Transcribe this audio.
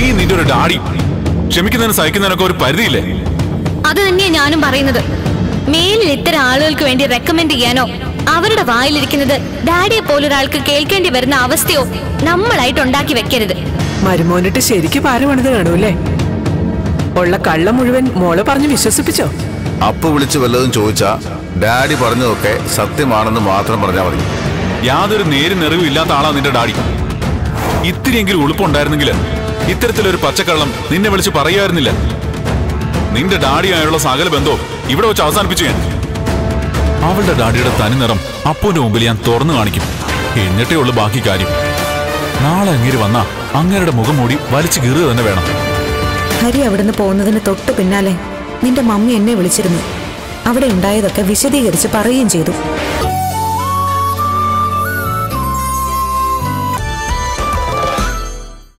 നീ നിന്റെ ഒരു ഡാഡി ക്ഷമിക്കുന്നതിന് സഹിക്കുന്നതിനൊക്കെ ഒരു പരിധിയില്ലേ അത് തന്നെയാ ഞാനും പറയുന്നത് മേലിൽ ഇത്തരം ആളുകൾക്ക് വേണ്ടി റെക്കമെൻഡ് ചെയ്യാനോ അവരുടെ വായിലിരിക്കുന്നത് ഡാഡിയെ പോലൊരാൾക്ക് കേൾക്കേണ്ടി വരുന്ന അവസ്ഥയോ നമ്മളായിട്ട് ഉണ്ടാക്കി വെക്കരുത് മരുമോനിട്ട് ശരിക്ക് പാര പണിത് കാണൂല്ലേ ഉള്ള കള്ളം മുഴുവൻ മോള് പറഞ്ഞ് വിശ്വസിപ്പിച്ചോ അപ്പു വിളിച്ച് വല്ലതും ചോദിച്ചാ ഡാഡി പറഞ്ഞതൊക്കെ സത്യമാണെന്ന് മാത്രം പറഞ്ഞാൽ മതി യാതൊരു നേരും നെറിവും ഇല്ലാത്ത ആളാ നിന്റെ ഡാഡി ഇത്തിരിയെങ്കിലും ഉളുപ്പുണ്ടായിരുന്നെങ്കിൽ ഇത്തരത്തിലൊരു പച്ചക്കള്ളം നിന്നെ വിളിച്ച് പറയുമായിരുന്നില്ല നിന്റെ ഡാഡിയായുള്ള സകല ബന്ധവും ഇവിടെ വെച്ച് അവസാനിപ്പിച്ചു ഞാൻ അവളുടെ ഡാഡിയുടെ തനി നിറം അപ്പുവിന്റെ മുമ്പിൽ ഞാൻ തുറന്നു കാണിക്കും എന്നിട്ടേ ഉള്ളു ബാക്കി കാര്യം നാളെ അങ്ങേര് വന്നാ അങ്ങേരുടെ മുഖം മൂടി വലിച്ചു കീറുക തന്നെ വേണം ഹരി അവിടുന്ന് പോകുന്നതിന് തൊട്ടു പിന്നാലെ നിന്റെ മമ്മി എന്നെ വിളിച്ചിരുന്നു അവിടെ ഉണ്ടായതൊക്കെ വിശദീകരിച്ച് പറയുകയും ചെയ്തു